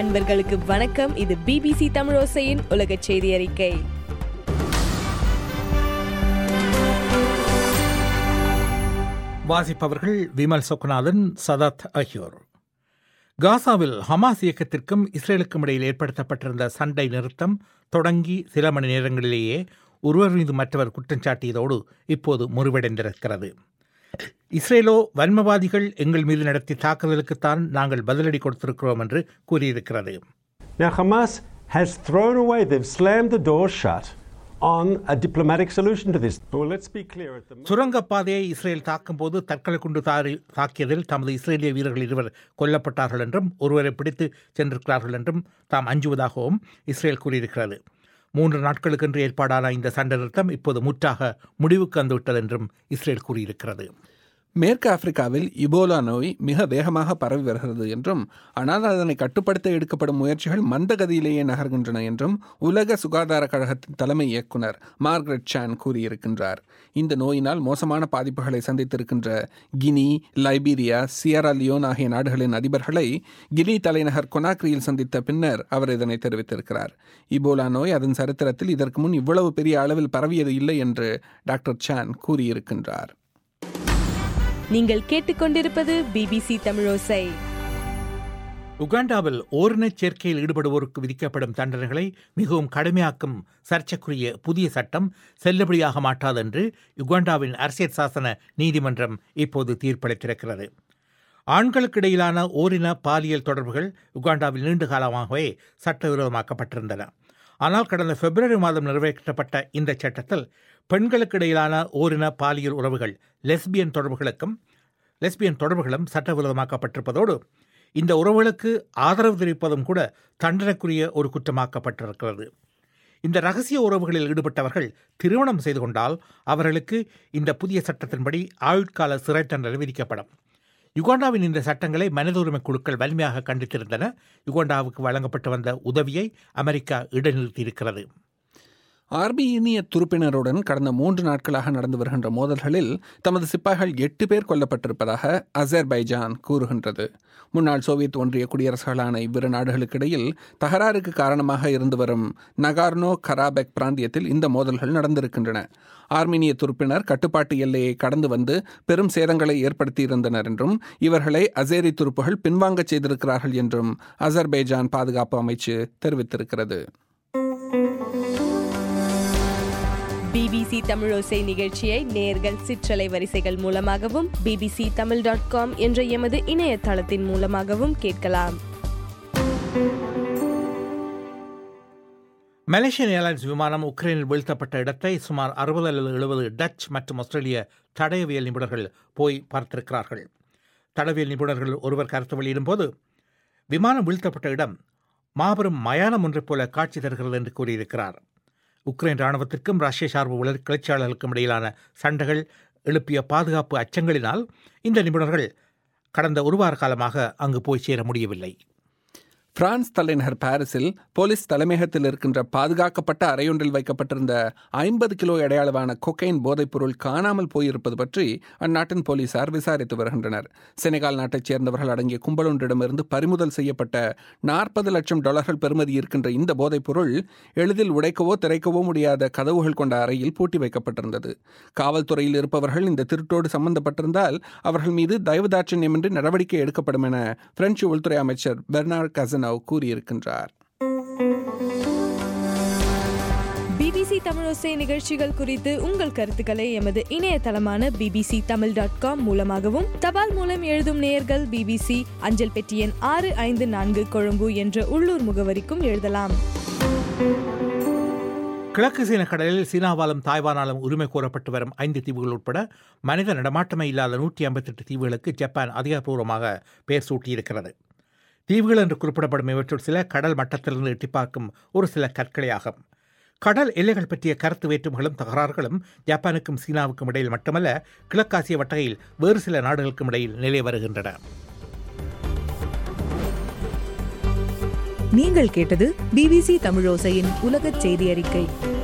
அன்பர்களுக்கு வணக்கம் இது பிபிசி தமிழோசையின் உலக செய்தி அறிக்கை வாசிப்பவர்கள் விமல் சொக்குநாதன் சதத் ஆகியோர் காசாவில் ஹமாஸ் இயக்கத்திற்கும் இஸ்ரேலுக்கும் இடையில் ஏற்படுத்தப்பட்டிருந்த சண்டை நிறுத்தம் தொடங்கி சில மணி நேரங்களிலேயே ஒருவர் மீது மற்றவர் குற்றம் சாட்டியதோடு இப்போது முறிவடைந்திருக்கிறது இஸ்ரேலோ வன்மவாதிகள் எங்கள் மீது நடத்திய தாக்குதலுக்குத்தான் நாங்கள் பதிலடி கொடுத்திருக்கிறோம் என்று கூறியிருக்கிறது Now, Hamas has thrown away, they've slammed the door shut on a diplomatic solution to this. Well, let's be clear at the moment. சுரங்கப்பாதையை இஸ்ரேல் தாக்கும்போது தற்கொலை குண்டு தாரி தாக்கியதில் தமது இஸ்ரேலிய வீரர்கள் இருவர் கொல்லப்பட்டார்கள் என்றும் ஒருவரை பிடித்து சென்றிருக்கிறார்கள் என்றும் தாம் அஞ்சுவதாகவும் இஸ்ரேல் கூறியிருக்கிறது மூன்று நாட்களுக்கென்று ஏற்பாடான இந்த சண்டை நிறுத்தம் இப்போது முற்றாக முடிவுக்கு வந்துவிட்டது என்றும் இஸ்ரேல் கூறியிருக்கிறது மேற்கு ஆப்பிரிக்காவில் இபோலா நோய் மிக வேகமாக பரவி வருகிறது என்றும் ஆனால் அதனை கட்டுப்படுத்த எடுக்கப்படும் முயற்சிகள் மந்தகதியிலேயே நகர்கின்றன என்றும் உலக சுகாதார கழகத்தின் தலைமை இயக்குனர் மார்கரெட் சான் கூறியிருக்கின்றார் இந்த நோயினால் மோசமான பாதிப்புகளை சந்தித்திருக்கின்ற கினி லைபீரியா சியரா லியோன் ஆகிய நாடுகளின் அதிபர்களை கினி தலைநகர் கொனாக்ரியில் சந்தித்த பின்னர் அவர் இதனை தெரிவித்திருக்கிறார் இபோலா நோய் அதன் சரித்திரத்தில் இதற்கு முன் இவ்வளவு பெரிய அளவில் பரவியது இல்லை என்று டாக்டர் சான் கூறியிருக்கின்றார் நீங்கள் கேட்டுக்கொண்டிருப்பது பிபிசி தமிழோசை உகாண்டாவில் ஓரினச் சேர்க்கையில் ஈடுபடுவோருக்கு விதிக்கப்படும் தண்டனைகளை மிகவும் கடுமையாக்கும் சர்ச்சைக்குரிய புதிய சட்டம் செல்லுபடியாக மாட்டாது என்று யுகாண்டாவின் அரசியல் சாசன நீதிமன்றம் இப்போது தீர்ப்பளித்திருக்கிறது ஆண்களுக்கு இடையிலான ஓரின பாலியல் தொடர்புகள் உகாண்டாவில் நீண்ட காலமாகவே சட்டவிரோதமாக்கப்பட்டிருந்தன ஆனால் கடந்த பிப்ரவரி மாதம் நிறைவேற்றப்பட்ட இந்த சட்டத்தில் பெண்களுக்கு இடையிலான ஓரின பாலியல் உறவுகள் லெஸ்பியன் தொடர்புகளுக்கும் லெஸ்பியன் தொடர்புகளும் சட்டவிரோதமாக்கப்பட்டிருப்பதோடு இந்த உறவுகளுக்கு ஆதரவு தெரிவிப்பதும் கூட தண்டனைக்குரிய ஒரு குற்றமாக்கப்பட்டிருக்கிறது இந்த ரகசிய உறவுகளில் ஈடுபட்டவர்கள் திருமணம் செய்து கொண்டால் அவர்களுக்கு இந்த புதிய சட்டத்தின்படி ஆயுட்கால சிறை தண்டனை விதிக்கப்படும் யுகாண்டாவின் இந்த சட்டங்களை மனித உரிமை குழுக்கள் வலிமையாக கண்டித்திருந்தன யுகாண்டாவுக்கு வழங்கப்பட்டு வந்த உதவியை அமெரிக்கா இடைநிறுத்தியிருக்கிறது ஆர்மீனிய துருப்பினருடன் கடந்த மூன்று நாட்களாக நடந்து வருகின்ற மோதல்களில் தமது சிப்பாய்கள் எட்டு பேர் கொல்லப்பட்டிருப்பதாக அசர்பைஜான் கூறுகின்றது முன்னாள் சோவியத் ஒன்றிய குடியரசுகளான இவ்விரு நாடுகளுக்கிடையில் தகராறுக்கு காரணமாக இருந்து வரும் நகார்னோ கராபெக் பிராந்தியத்தில் இந்த மோதல்கள் நடந்திருக்கின்றன ஆர்மீனிய துருப்பினர் கட்டுப்பாட்டு எல்லையை கடந்து வந்து பெரும் சேதங்களை ஏற்படுத்தியிருந்தனர் என்றும் இவர்களை அசேரி துருப்புகள் பின்வாங்கச் செய்திருக்கிறார்கள் என்றும் அசர்பைஜான் பாதுகாப்பு அமைச்சு தெரிவித்திருக்கிறது பிபிசி தமிழோசை நிகழ்ச்சியை நேர்கள் சிற்றலை வரிசைகள் மூலமாகவும் பிபிசி தமிழ் டாட் காம் என்ற எமது இணையதளத்தின் மூலமாகவும் கேட்கலாம் மலேசியன் ஏர்லைன்ஸ் விமானம் உக்ரைனில் வீழ்த்தப்பட்ட இடத்தை சுமார் அறுபது அல்லது எழுபது டச் மற்றும் ஆஸ்திரேலிய தடயவியல் நிபுணர்கள் போய் பார்த்திருக்கிறார்கள் தடவியல் நிபுணர்கள் ஒருவர் கருத்து வெளியிடும்போது விமானம் வீழ்த்தப்பட்ட இடம் மாபெரும் மயானம் ஒன்றைப் போல காட்சி தருகிறது என்று கூறியிருக்கிறார் உக்ரைன் இராணுவத்திற்கும் ரஷ்ய சார்பு உலர் கிளர்ச்சியாளர்களுக்கும் இடையிலான சண்டைகள் எழுப்பிய பாதுகாப்பு அச்சங்களினால் இந்த நிபுணர்கள் கடந்த ஒரு வார காலமாக அங்கு போய் சேர முடியவில்லை பிரான்ஸ் தலைநகர் பாரிஸில் போலீஸ் தலைமையகத்தில் இருக்கின்ற பாதுகாக்கப்பட்ட அறையொன்றில் வைக்கப்பட்டிருந்த ஐம்பது கிலோ எடையளவான கொக்கைன் போதைப்பொருள் காணாமல் போயிருப்பது பற்றி அந்நாட்டின் போலீசார் விசாரித்து வருகின்றனர் செனகால் நாட்டைச் சேர்ந்தவர்கள் அடங்கிய கும்பலொன்றிடமிருந்து பறிமுதல் செய்யப்பட்ட நாற்பது லட்சம் டாலர்கள் பெறுமதி இருக்கின்ற இந்த போதைப்பொருள் எளிதில் உடைக்கவோ திரைக்கவோ முடியாத கதவுகள் கொண்ட அறையில் பூட்டி வைக்கப்பட்டிருந்தது காவல்துறையில் இருப்பவர்கள் இந்த திருட்டோடு சம்பந்தப்பட்டிருந்தால் அவர்கள் மீது தயவுதாட்சண்யமின்றி நடவடிக்கை எடுக்கப்படும் என பிரெஞ்சு உள்துறை அமைச்சர் பெர்னார்ட் கசன் கசனவ் கூறியிருக்கின்றார் பிபிசி தமிழோசை நிகழ்ச்சிகள் குறித்து உங்கள் கருத்துக்களை எமது இணையதளமான பிபிசி தமிழ் டாட் காம் மூலமாகவும் தபால் மூலம் எழுதும் நேயர்கள் பிபிசி அஞ்சல் பெட்டி எண் ஆறு ஐந்து நான்கு கொழும்பு என்ற உள்ளூர் முகவரிக்கும் எழுதலாம் கிழக்கு சீன கடலில் சீனாவாலும் தாய்வானாலும் உரிமை கோரப்பட்டு வரும் ஐந்து தீவுகள் உட்பட மனித நடமாட்டமே இல்லாத நூற்றி ஐம்பத்தெட்டு தீவுகளுக்கு ஜப்பான் அதிகாரப்பூர்வமாக பெயர் சூட்டியிருக்கிறது தீவுகள் என்று குறிப்பிடப்படும் இவற்றுள் சில கடல் மட்டத்திலிருந்து எட்டி பார்க்கும் ஒரு சில கற்களே ஆகும் கடல் எல்லைகள் பற்றிய கருத்து வேற்றுமைகளும் தகராறுகளும் ஜப்பானுக்கும் சீனாவுக்கும் இடையில் மட்டுமல்ல கிழக்காசிய வட்டகையில் வேறு சில நாடுகளுக்கும் இடையில் நிலை வருகின்றன நீங்கள் கேட்டது பிபிசி தமிழோசையின் உலகச் செய்தி அறிக்கை